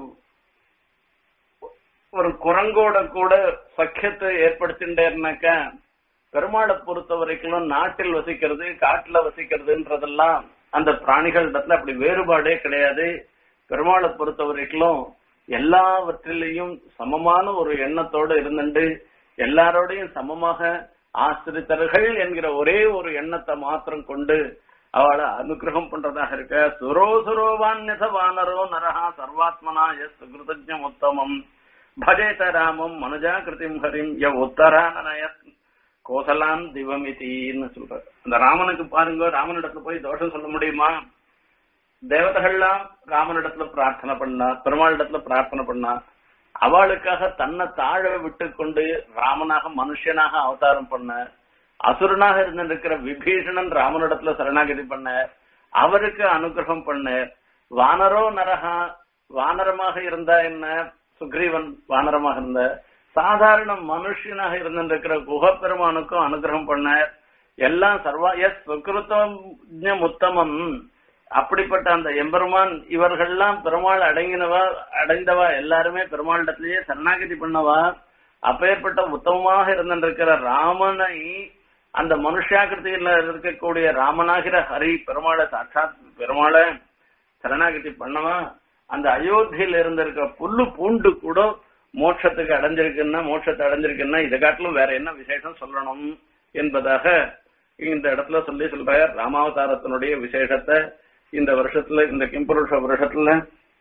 ஒரு குரங்கோட கூட சக்கியத்தை ஏற்படுத்திட்டேன்னாக்கா பெருமாளை பொறுத்த வரைக்கும் நாட்டில் வசிக்கிறது காட்டுல வசிக்கிறதுன்றதெல்லாம் அந்த பிராணிகளிடத்துல அப்படி வேறுபாடே கிடையாது பெருமாளை பொறுத்த வரைக்கும் எல்லாவற்றிலையும் சமமான ஒரு எண்ணத்தோட இருந்துட்டு எல்லாரோடையும் சமமாக ஆசிரித்தர்கள் என்கிற ஒரே ஒரு எண்ணத்தை மாத்திரம் கொண்டு அவளை அனுகிரகம் பண்றதாக இருக்க சுரோ சுரோவான்யத வானரோ நரஹா சர்வாத்மனா எஸ் சுகிருதஜம் உத்தமம் பஜேத ராமம் மனுஜாகிருதிம் ஹரிம் ய உத்தரானய கோசலான் திவமிதின்னு சொல்ற அந்த ராமனுக்கு பாருங்க ராமனிடத்துல போய் தோஷம் சொல்ல முடியுமா தேவதைகள்லாம் ராமனிடத்துல பிரார்த்தனை பண்ணா பெருமாளிடத்துல பிரார்த்தனை பண்ணா அவளுக்காக தன்னை தாழ விட்டு கொண்டு ராமனாக மனுஷனாக அவதாரம் பண்ண அசுரனாக இருந்திருக்கிற விபீஷணன் ராமனிடத்துல சரணாகதி பண்ண அவருக்கு அனுகிரகம் பண்ண வானரோ நரகா வானரமாக இருந்தா என்ன சுக்ரீவன் வானரமாக இருந்த சாதாரண மனுஷனாக இருந்திருக்கிற குகப்பெருமானுக்கும் அனுகிரகம் பண்ண எல்லாம் சர்வா எஸ் சுக்கிருத்தம் உத்தமம் அப்படிப்பட்ட அந்த எம்பெருமான் இவர்கள்லாம் பெருமாள் அடங்கினவா அடைந்தவா எல்லாருமே பெருமாளிடத்திலேயே சரணாகதி பண்ணவா அப்பேற்பட்ட உத்தமமாக இருந்திருக்கிற ராமனை அந்த மனுஷாக்கிருத்தியில இருக்கக்கூடிய ராமனாகிற ஹரி பெருமாளை சாட்சாத் பெருமாளை சரணாகதி பண்ணவா அந்த அயோத்தியில இருந்திருக்க புல்லு பூண்டு கூட மோட்சத்துக்கு அடைஞ்சிருக்குன்னா மோட்சத்தை அடைஞ்சிருக்குன்னா இதை காட்டிலும் வேற என்ன விசேஷம் சொல்லணும் என்பதாக இந்த இடத்துல சொல்லி சொல்ற ராமாவதாரத்தினுடைய விசேஷத்தை இந்த வருஷத்துல இந்த கிம்புருஷ வருஷத்துல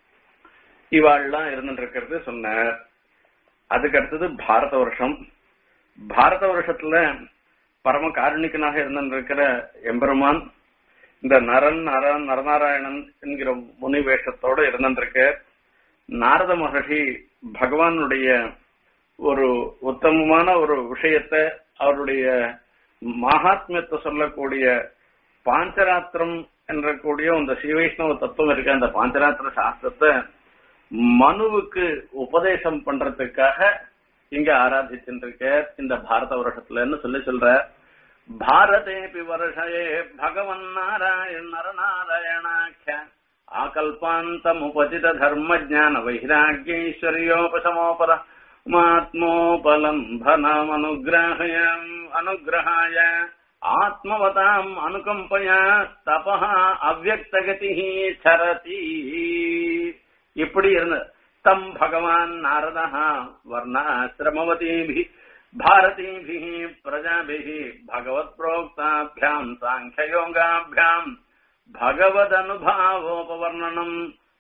இவாள்லாம் இருந்துட்டு இருக்கிறது சொன்னார் அதுக்கு அடுத்தது பாரத வருஷம் பாரத வருஷத்துல பரம காருணிகனாக இருந்திருக்கிற எம்பெருமான் இந்த நரன் நரன் நரநாராயணன் என்கிற முனி வேஷத்தோட இருந்திருக்க நாரத மகர்ஷி பகவானுடைய ஒரு உத்தமமான ஒரு விஷயத்தை அவருடைய மகாத்மியத்தை சொல்லக்கூடிய பாஞ்சராத்திரம் என்ற கூடிய இந்த ஸ்ரீவைஷ்ணவ தத்துவம் இருக்க அந்த பாஞ்சராத்திர சாஸ்திரத்தை மனுவுக்கு உபதேசம் பண்றதுக்காக இங்க ஆராதிச்சுருக்க இந்த பாரத வருஷத்துலன்னு சொல்லி சொல்ற பாரதேபி வருஷயே பகவன் நாராயண நரநாராயணாக்கிய ஆகல்பாந்தமுபசித தர்ம ஜான வைராக்கியைஸ்வர்யோபசமோபர மாத்மோபலம்பனமனுகிரஹய அனுகிரகாய ஆத்மவதாம் அனுகம்பயா தபஹ அவ்வக்தகதி சரதி இப்படி இருந்த தம் பகவான் நாரத வர்ணாசிரமவதீபி பாரதீபி பிரஜாபி பகவத் புரோக்தாபியாம் சாங்கியோகாபியாம் भगवदनुभावोपवर्णनम्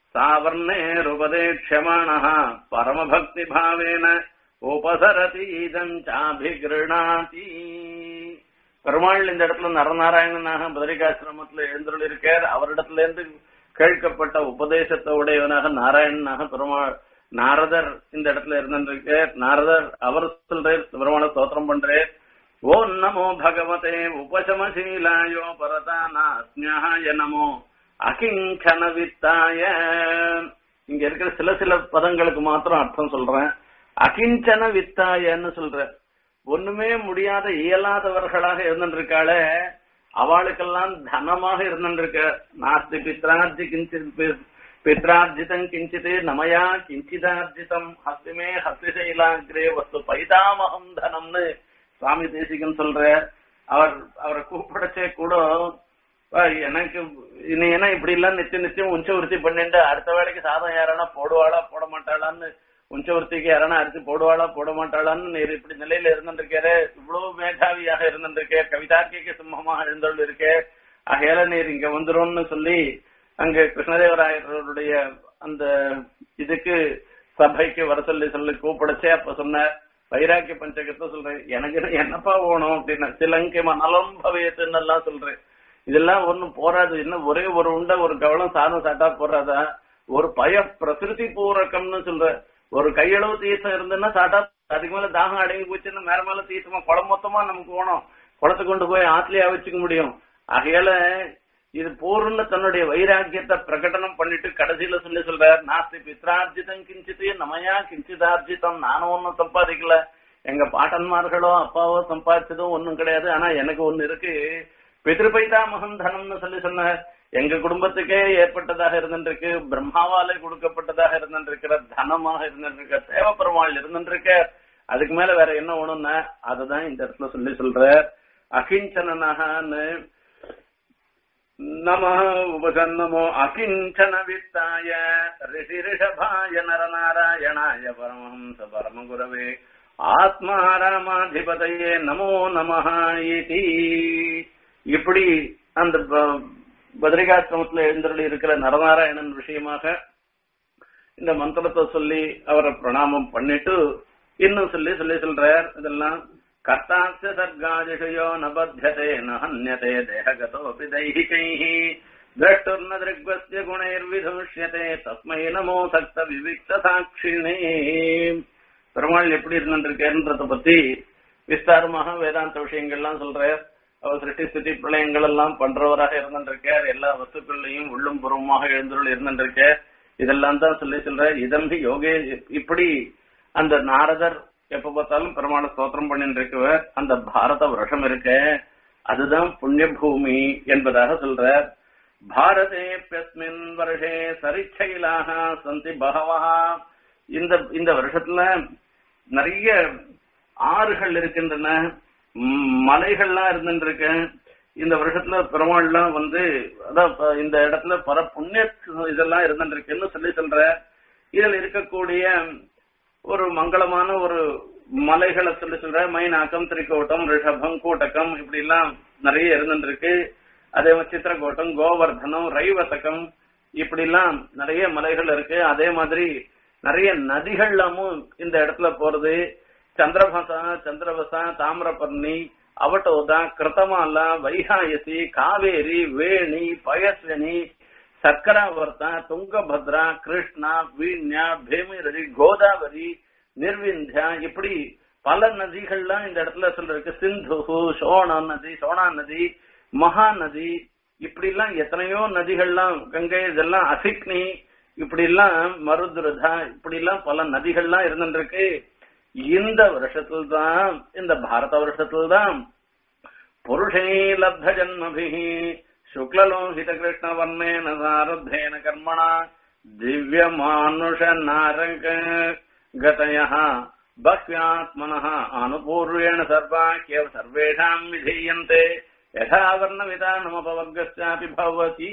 सावर्णेरुपदेक्ष्यमाणः परमभक्तिभावेन உபசரதி இதம் சாபிகிருணாதி பெருமாள் இந்த இடத்துல நரநாராயணனாக பதரிகாசிரமத்துல எழுந்துள்ள இருக்கார் அவரிடத்துல இருந்து கேட்கப்பட்ட உபதேசத்தை உடையவனாக நாராயணனாக பெருமாள் நாரதர் இந்த இடத்துல இருந்திருக்கார் நாரதர் அவர் சொல்றார் பெருமாளை ஸ்தோத்திரம் பண்றார் ஓம் நமோ பகவதே உபசமசீலாயோ பரதானாஸ்ஞாய நமோ அகிங்கன வித்தாய இங்க இருக்கிற சில சில பதங்களுக்கு மாத்திரம் அர்த்தம் சொல்றேன் அகிஞ்சன வித்தாயன்னு சொல்ற ஒண்ணுமே முடியாத இயலாதவர்களாக இருந்திருக்காளே அவளுக்கெல்லாம் தனமாக இருந்திருக்க நாஸ்தி பித்ரார்ஜி கிஞ்சித் பித்ரார்ஜிதம் கிஞ்சித் நமயா கிஞ்சிதார்ஜிதம் ஹஸ்திமே ஹஸ்திசைலாகிரே வஸ்து பைதாமகம் தனம்னு சுவாமி தேசிகன் சொல்ற அவர் அவரை கூப்பிடச்சே கூட எனக்கு நீ என்ன இப்படி எல்லாம் நித்தியம் நித்தியம் உஞ்சவருத்தி பண்ணிட்டு அடுத்த வேலைக்கு சாதம் யாரானா போடுவாளா போட மாட்டாளான்னு உஞ்சவருத்திக்கு யாரானா அரிசி போடுவாளா போட மாட்டாளான்னு நீர் இப்படி நிலையில இருந்திருக்காரு இவ்வளவு மேதாவியாக இருந்திருக்கே கவிதார்க்கிக சிம்மமாக எழுந்தோள் இருக்கே ஆகையால நீர் இங்க வந்துரும்னு சொல்லி அங்க கிருஷ்ணதேவராயருடைய அந்த இதுக்கு சபைக்கு வர சொல்லி சொல்லி கூப்பிடச்சே அப்ப சொன்ன வைராக்கிய பஞ்சகத்தை சொல்றேன் எனக்கு என்னப்பா வேணும் அப்படின்னா சிலங்கியமா நலம் பவியத்துன்னு எல்லாம் சொல்றேன் இதெல்லாம் ஒண்ணும் போராது இன்னும் ஒரே ஒரு உண்டை ஒரு கவலம் சாதம் சாட்டா போறாதா ஒரு பய பிரகிருதி பூரக்கம்னு சொல்ற ஒரு கையளவு தீர்த்தம் இருந்துன்னா சாட்டா அதுக்கு மேல தாகம் அடங்கி போச்சுன்னா மேல மேல தீர்த்தமா குளம் மொத்தமா நமக்கு வேணும் குளத்தை கொண்டு போய் ஆத்திலேயே வச்சுக்க முடியும் ஆகையால இது பூர்ண தன்னுடைய வைராக்கியத்தை பிரகடனம் பண்ணிட்டு கடைசியில சொல்லி சொல்றார் நாஸ்தி பித்ரார்ஜிதம் கிஞ்சித்து நமயா கிஞ்சிதார்ஜிதம் நானும் ஒன்னும் சம்பாதிக்கல எங்க பாட்டன்மார்களோ அப்பாவோ சம்பாதிச்சதோ ஒண்ணும் கிடையாது ஆனா எனக்கு ஒண்ணு இருக்கு பிதிருபைதாமகம் தனம்னு சொல்லி சொன்ன எங்க குடும்பத்துக்கே ஏற்பட்டதாக இருந்திருக்கு பிரம்மாவாலே கொடுக்கப்பட்டதாக இருந்திருக்கிற தனமாக இருந்திருக்க தேவப்பெருமாள் இருந்திருக்க அதுக்கு மேல வேற என்ன ஒண்ணுன்னா அதுதான் இந்த இடத்துல சொல்லி சொல்ற அகிஞ்சனனகான்னு நம உபசன்னமோ அகிஞ்சன வித்தாய ரிஷி ரிஷபாய நரநாராயணாய பரமஹம்ச பரமகுரவே ஆத்மாராமாதிபதையே நமோ நமஹ இதி இப்படி அந்த ப- பத்ரிகாசிரமத்துல எழுந்தருளி இருக்கிற நரநாராயணன் விஷயமாக இந்த மந்திரத்தை சொல்லி அவரை பிரணாமம் பண்ணிட்டு இன்னும் சொல்லி சொல்லி சொல்றார் இதெல்லாம் கர்த்தாஸ்ய சர்காதிஷயோ நபத்தியதே நஹன்யதே தேககதோபி தைஹிகைः திரஷ்டுர்ன திருக்வஸ்ய குணைர்விதுஷ்யதே தஸ்மை நமோ சக்த விவிக்த சாட்சிணே பெருமாள் எப்படி இருந்திருக்கேன்றத பத்தி விஸ்தாரமாக வேதாந்த விஷயங்கள்லாம் சொல்றார் அவர் சிருஷ்டி ஸ்திதி பிரளயங்கள் எல்லாம் பண்றவராக இருந்திருக்கார் எல்லா வஸ்துக்கள்லையும் உள்ளும் புறமாக எழுந்துள்ள இருந்திருக்கார் இதெல்லாம் தான் சொல்லி சொல்ற இதம்பி யோகே இப்படி அந்த நாரதர் எப்ப பார்த்தாலும் பெருமாளை ஸ்தோத்திரம் பண்ணிட்டு இருக்கவர் அந்த பாரத வருஷம் இருக்க அதுதான் புண்ணிய பூமி என்பதாக சொல்றார் பாரதேப்யஸ்மின் வருஷே சரிச்சைலாக சந்தி பகவா இந்த இந்த வருஷத்துல நிறைய ஆறுகள் இருக்கின்றன ம், மலைகள்லாம் இருந்துருக்கு இந்த வருஷத்துல பெருமாள்லாம் வந்து அதான் இப்ப இந்த இடத்துல பல புண்ணிய இதெல்லாம் இருந்துருக்குன்னு சொல்லி சொல்ற இதுல இருக்கக்கூடிய ஒரு மங்களமான ஒரு மலைகளை சொல்லி சொல்ற மைனாக்கம் திரிகோட்டம் ரிஷபம் கூட்டக்கம் இப்படி எல்லாம் நிறைய இருந்துருக்கு அதே மாதிரி சித்திரகோட்டம் கோவர்தனம் ரைவசகம் இப்படி எல்லாம் நிறைய மலைகள் இருக்கு அதே மாதிரி நிறைய நதிகள்லாமும் இந்த இடத்துல போறது சந்திரபசா சந்திரபசா தாமிரபர்ணி அவட்டோதா கிருத்தமாலா வைகாயசி காவேரி வேணி பயஸ்வினி சக்கராவர்த்தா துங்கபத்ரா கிருஷ்ணா வீண்யா பேமிரதி கோதாவரி நிர்விந்தியா இப்படி பல நதிகள்லாம் இந்த இடத்துல சொல்லிருக்கு சிந்து சோனா நதி சோனா நதி மகா நதி இப்படி எல்லாம் எத்தனையோ நதிகள்லாம் கங்கை இதெல்லாம் அசிக்னி இப்படி எல்லாம் மருதுரதா இப்படி எல்லாம் பல நதிகள்லாம் இருந்துருக்கு இந்த வருஷத்துல தான் இந்த பாரத வருஷத்துல தான் புருஷே லப்த ஜன்மபிः சுக்லலோகித கிருஷ்ண வர்ணேன சாரத்தேன கர்மணா திவ்ய மானுஷ நாரங்க கதயः பக்யாத்மனः அனுபூர்வேண சர்வாக்கிய சர்வேஷாம் விதீயந்தே யதா வர்ண விதானமபவர்கஸ்யாபி பவதி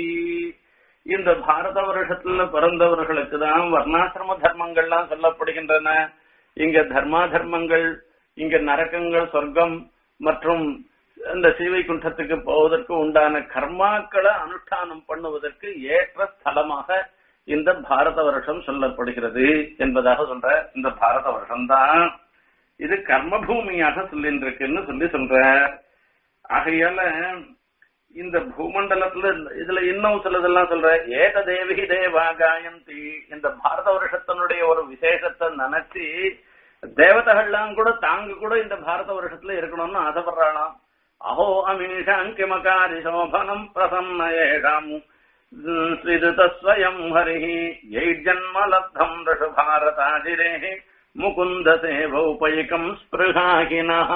இந்த பாரத வருஷத்துல பிறந்தவர்களுக்கு தான் வர்ணாசிரம தர்மங்கள்லாம் சொல்லப்படுகின்றன இங்க தர்மா தர்மங்கள் இங்க நரகங்கள் சொர்க்கம் மற்றும் இந்த சீவைகுண்டத்துக்கு போவதற்கு உண்டான கர்மாக்களை அனுஷ்டானம் பண்ணுவதற்கு ஏற்ற ஸ்தலமாக இந்த பாரத வருஷம் சொல்லப்படுகிறது என்பதாக சொல்ற இந்த பாரத வருஷம்தான் இது கர்ம பூமியாக சொல்லின்றிருக்குன்னு சொல்லி சொல்ற ஆகையால இந்த பூமண்டலத்துல இதுல இன்னும் சிலதெல்லாம் சொல்ற ஏத தேவி தேவா காயந்தி இந்த பாரத வருஷத்தினுடைய ஒரு விசேஷத்தை நினைச்சு தேவதைகள்லாம் கூட தாங்க கூட இந்த பாரத வருஷத்துல இருக்கணும்னு ஆசைப்படுறாளாம் அஹோ அமீஷாம் கிமகாரி சோபனம் பிரசன்ன ஏஷாம் ஸ்ரீதுதஸ்வயம் ஹரிஹி யை ஜன்ம லப்தம் ரிஷு பாரதாதிரே முகுந்த சேவோபயிகம் ஸ்பிருகாகினஹ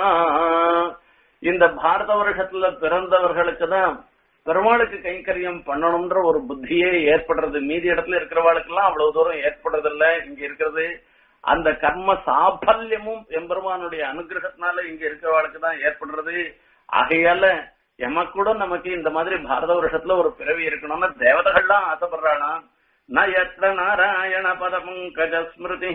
இந்த பாரத வருஷத்துல பிறந்தவர்களுக்கு தான் பெருமாளுக்கு கைங்கரியம் பண்ணணும்ன்ற ஒரு புத்தியே ஏற்படுறது மீதி இடத்துல இருக்கிறவாளுக்கெல்லாம் அவ்வளவு தூரம் ஏற்படுறது இல்ல இங்க இருக்கிறது அந்த கர்ம சாபல்யமும் எம்பெருமானுடைய அனுகிரகத்தினால இங்க இருக்கிறவாளுக்கு தான் ஏற்படுறது ஆகையால எமக்கூட நமக்கு இந்த மாதிரி பாரத வருஷத்துல ஒரு பிறவி இருக்கணும்னு தேவதைகள்லாம் ஆசைப்படுறாளாம் ந எத்த நாராயண பத பங்கஜ ஸ்மிருதி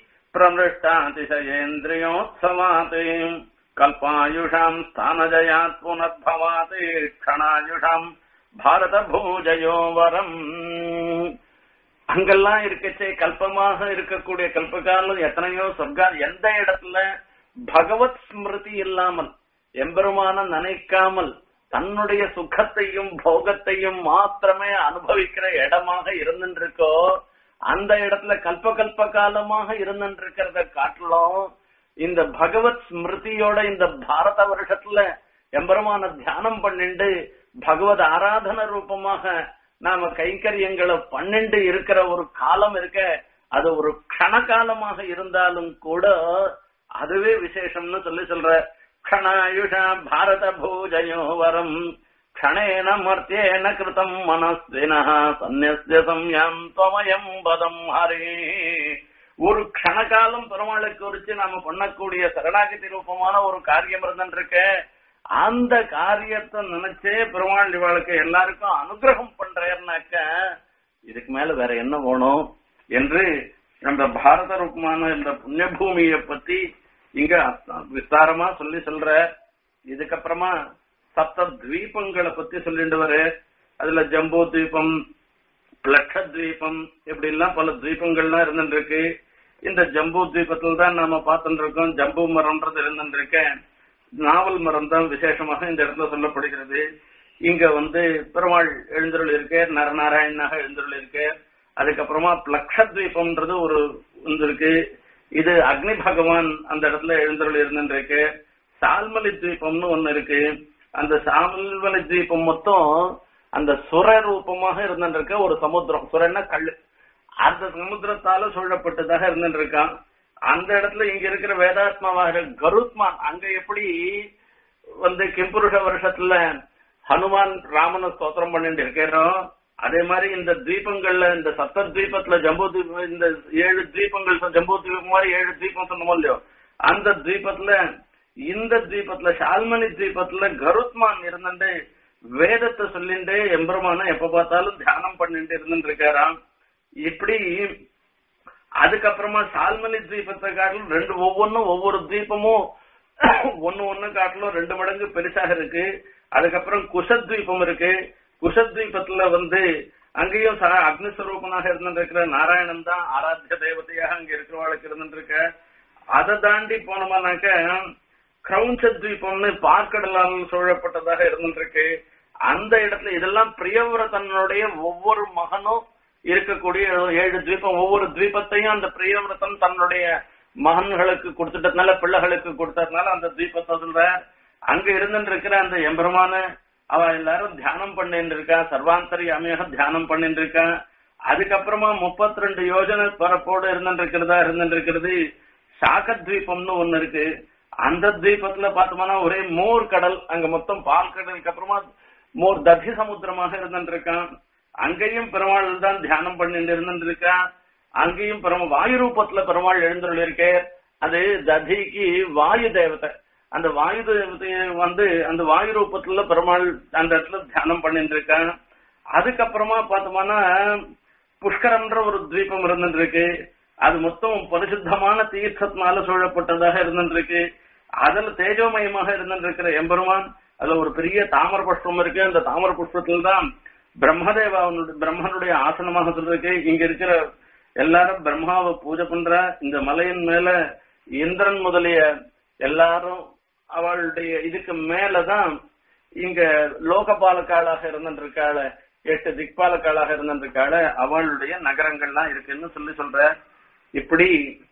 பிரமிருஷ்டாதிசயேந்திரியோத்சவாத் கல்பாயுஷாம் ஸ்தானஜயாத் புனர்பவாத் க்ஷணாயுஷாம் பாரத பூஜயோ வரம் அங்கெல்லாம் இருக்கச்சே கல்பமாக இருக்கக்கூடிய கல்பகாலம் எத்தனையோ சொர்க்கா எந்த இடத்துல பகவத் ஸ்மிருதி இல்லாமல் எம்பெருமான நினைக்காமல் தன்னுடைய சுகத்தையும் போகத்தையும் மாத்திரமே அனுபவிக்கிற இடமாக இருந்துருக்கோ அந்த இடத்துல கல்ப கல்ப காலமாக இருந்துருக்கிறத காட்டிலும் இந்த பகவத் ஸ்மிருதியோட இந்த பாரத வருஷத்துல எம்பெருமான தியானம் பண்ணிண்டு பகவத் ஆராதன ரூபமாக நாம கைங்கரியங்களை பன்னெண்டு இருக்கிற ஒரு காலம் இருக்க அது ஒரு கணகாலமாக இருந்தாலும் கூட அதுவே விசேஷம்னு சொல்லி சொல்ற க்ஷணாயுஷா பாரத பூஜயோ வரம் க்ஷணேன மர்த்தியேன கிருதம் மனஸ்தின சந்நிய சம்யம் துவமயம் பதம் ஹரே ஒரு க்ஷணகாலம் பெருமாளை குறிச்சு நாம பண்ணக்கூடிய சரணாகதி ரூபமான ஒரு காரியம் இருந்துருக்க அந்த காரியத்தை நினைச்சே பெருமாள் இவாளுக்கு எல்லாருக்கும் அனுகிரகம் பண்றேன்னாக்க இதுக்கு மேல வேற என்ன வேணும் என்று அந்த பாரத ரூபமான இந்த புண்ணிய பூமியை பத்தி இங்க விஸ்தாரமா சொல்லி சொல்ற இதுக்கப்புறமா சப்த தீபங்களை பத்தி சொல்லிட்டு வர அதுல ஜம்பு தீபம் லட்ச தீபம் இப்படி எல்லாம் பல தீபங்கள்லாம் இருந்துட்டு இருக்கு இந்த ஜம்பு தீபத்துல தான் நாம பார்த்துட்டு இருக்கோம் ஜம்பு மரம்ன்றது இருந்துட்டு இருக்கேன் நாவல் மரம் தான் விசேஷமாக இந்த இடத்துல சொல்லப்படுகிறது இங்க வந்து பெருமாள் எழுந்தருள் இருக்கு நரநாராயணனாக எழுந்தருள் இருக்கு அதுக்கப்புறமா பிளக்ஷத்வீபம்ன்றது ஒரு இருக்கு இது அக்னி பகவான் அந்த இடத்துல எழுந்தருள் இருந்துருக்கு சால்மலி தீபம்னு ஒண்ணு இருக்கு அந்த சால்மலி தீபம் மொத்தம் அந்த சுர ரூபமாக இருந்துருக்க ஒரு சமுத்திரம் சுரன்னா கல்லு அந்த சமுத்திரத்தால சூழப்பட்டதாக இருந்துருக்கான் அந்த இடத்துல இங்க இருக்கிற வேதாத்மாவாக கருத்மான் அங்க எப்படி வந்து கிம்புருஷ வருஷத்துல ஹனுமான் ராமனை ஸ்தோத்திரம் பண்ணிட்டு இருக்கிறோம் அதே மாதிரி இந்த தீபங்கள்ல இந்த சப்த தீபத்துல ஜம்பு தீபம் இந்த ஏழு தீபங்கள் ஜம்பு தீபம் மாதிரி ஏழு தீபம் சொன்னோமோ இல்லையோ அந்த தீபத்துல இந்த தீபத்துல ஷால்மணி தீபத்துல கருத்மான் இருந்துட்டு வேதத்தை சொல்லிட்டு எம்பெருமான எப்ப பார்த்தாலும் தியானம் பண்ணிட்டு இருந்துட்டு இருக்காராம் இப்படி அதுக்கப்புறமா சால்மணி தீபத்தை காட்டிலும் ரெண்டு ஒவ்வொன்றும் ஒவ்வொரு தீபமும் ஒன்னு ஒண்ணு காட்டிலும் ரெண்டு மடங்கு பெருசாக இருக்கு அதுக்கப்புறம் குஷத்வீபம் இருக்கு குஷத்வீபத்துல வந்து அங்கேயும் அக்னிஸ்வரூபனாக இருந்திருக்கிற நாராயணன் தான் ஆராத்திய தேவதையாக அங்க இருக்கிறவாளுக்கு இருந்துருக்க அதை தாண்டி போனோம்னாக்க கிரௌஞ்ச தீபம்னு பார்க்கடலால் சூழப்பட்டதாக இருந்துருக்கு அந்த இடத்துல இதெல்லாம் பிரியவிரதனுடைய ஒவ்வொரு மகனும் இருக்கக்கூடிய ஏழு தீபம் ஒவ்வொரு தீபத்தையும் அந்த பிரியவிரதன் தன்னுடைய மகன்களுக்கு கொடுத்துட்டதுனால பிள்ளைகளுக்கு கொடுத்ததுனால அந்த தீபத்தை சொல்ற அங்க இருந்துட்டு இருக்கிற அந்த எம்பெருமான அவ எல்லாரும் தியானம் பண்ணிட்டு இருக்கா சர்வாந்தரியாமையாக தியானம் பண்ணிட்டு இருக்கா அதுக்கப்புறமா முப்பத்தி ரெண்டு யோஜனை பரப்போடு இருந்துட்டு இருக்கிறதா இருந்துட்டு இருக்கிறது சாக தீபம்னு ஒண்ணு இருக்கு அந்த தீபத்துல பார்த்தோம்னா ஒரே மோர் கடல் அங்க மொத்தம் பால் கடலுக்கு அப்புறமா மோர் ததி சமுத்திரமாக இருந்துட்டு இருக்கான் அங்கேயும் பெருமாள் தான் தியானம் பண்ணிட்டு இருந்துட்டு இருக்கா அங்கேயும் பெருமா வாயு ரூபத்துல பெருமாள் எழுந்துள்ள இருக்கே அது ததிக்கு வாயு தேவதை அந்த வாயு தேவதைய வந்து அந்த வாயு ரூபத்துல பெருமாள் அந்த இடத்துல தியானம் பண்ணிட்டு இருக்கான் அதுக்கப்புறமா பார்த்தோம்னா புஷ்கரம்ன்ற ஒரு தீபம் இருந்துட்டு இருக்கு அது மொத்தம் பரிசுத்தமான தீர்த்தத்தினால சூழப்பட்டதாக இருந்துட்டு இருக்கு அதுல தேஜோமயமாக இருந்துட்டு இருக்கிற எம்பெருமான் அதுல ஒரு பெரிய தாமர புஷ்பம் இருக்கு அந்த தாமர புஷ்பத்துல தான் பிரம்மதேவாவனுடைய பிரம்மனுடைய ஆசனமாக சொல்லிருக்கு இங்க இருக்கிற எல்லாரும் பிரம்மாவை பூஜை பண்ற இந்த மலையின் மேல இந்திரன் முதலிய எல்லாரும் அவளுடைய இதுக்கு மேலதான் இங்க லோகபாலக்காளாக இருந்துருக்காள எட்டு திக்பாலக்காளாக இருந்துருக்காள அவளுடைய நகரங்கள்லாம் இருக்குன்னு சொல்லி சொல்ற இப்படி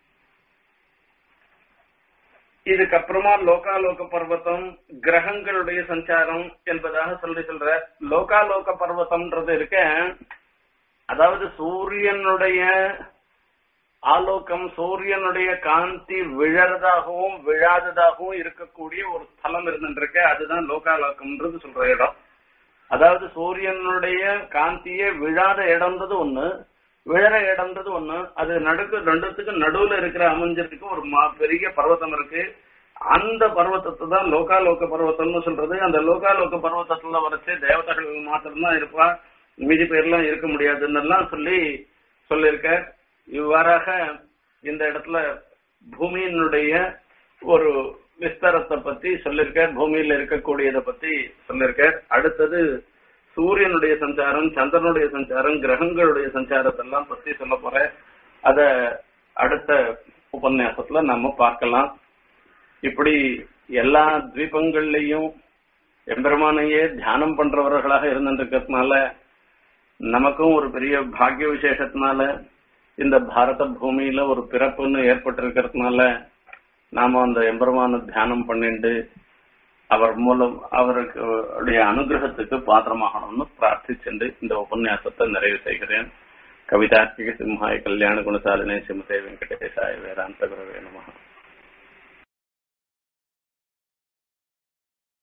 இதுக்கப்புறமா லோகாலோக பர்வதம் கிரகங்களுடைய சஞ்சாரம் என்பதாக சொல்லி சொல்ற லோகாலோக பர்வதம்ன்றது இருக்க அதாவது சூரியனுடைய ஆலோகம் சூரியனுடைய காந்தி விழறதாகவும் விழாததாகவும் இருக்கக்கூடிய ஒரு ஸ்தலம் இருந்துருக்கு அதுதான் லோகாலோகம்ன்றது சொல்ற இடம் அதாவது சூரியனுடைய காந்தியே விழாத இடம்ன்றது ஒண்ணு விழற இடம்ன்றது ஒண்ணு அது நடுக்கு ரெண்டுத்துக்கு நடுவுல இருக்கிற அமைஞ்சிருக்கு ஒரு பெரிய பர்வதம் இருக்கு அந்த பர்வத்தத்தை தான் லோகாலோக பர்வத்தம்னு சொல்றது அந்த லோகாலோக பர்வத்தத்துல வரைச்சு தேவதைகள் மாத்திரம்தான் இருப்பா மீதி பேர்லாம் இருக்க முடியாதுன்னு சொல்லி சொல்லியிருக்க இவ்வாறாக இந்த இடத்துல பூமியினுடைய ஒரு விஸ்தாரத்தை பத்தி சொல்லிருக்க பூமியில இருக்கக்கூடியதை பத்தி சொல்லிருக்க அடுத்தது சூரியனுடைய சஞ்சாரம் சந்திரனுடைய சஞ்சாரம் கிரகங்களுடைய சஞ்சாரத்தெல்லாம் பத்தி சொல்ல போற அத அடுத்த உபன்யாசத்துல நம்ம பார்க்கலாம் இப்படி எல்லா தீபங்கள்லயும் எம்பெருமானையே தியானம் பண்றவர்களாக இருந்துருக்கிறதுனால நமக்கும் ஒரு பெரிய பாக்கிய விசேஷத்தினால இந்த பாரத பூமியில ஒரு பிறப்புன்னு ஏற்பட்டிருக்கிறதுனால நாம அந்த எம்பெருமான தியானம் பண்ணிட்டு அவர் மூலம் அவருக்கு அனுகிரகத்துக்கு பாத்திரமாகணும்னு பிரார்த்திச்சென்று இந்த உபன்யாசத்தை நிறைவு செய்கிறேன் கவிதார்க்கிக சிம்ஹாய கல்யாண குணசாலினே சிமதே வெங்கடேசாய வேதாந்த குரவே நம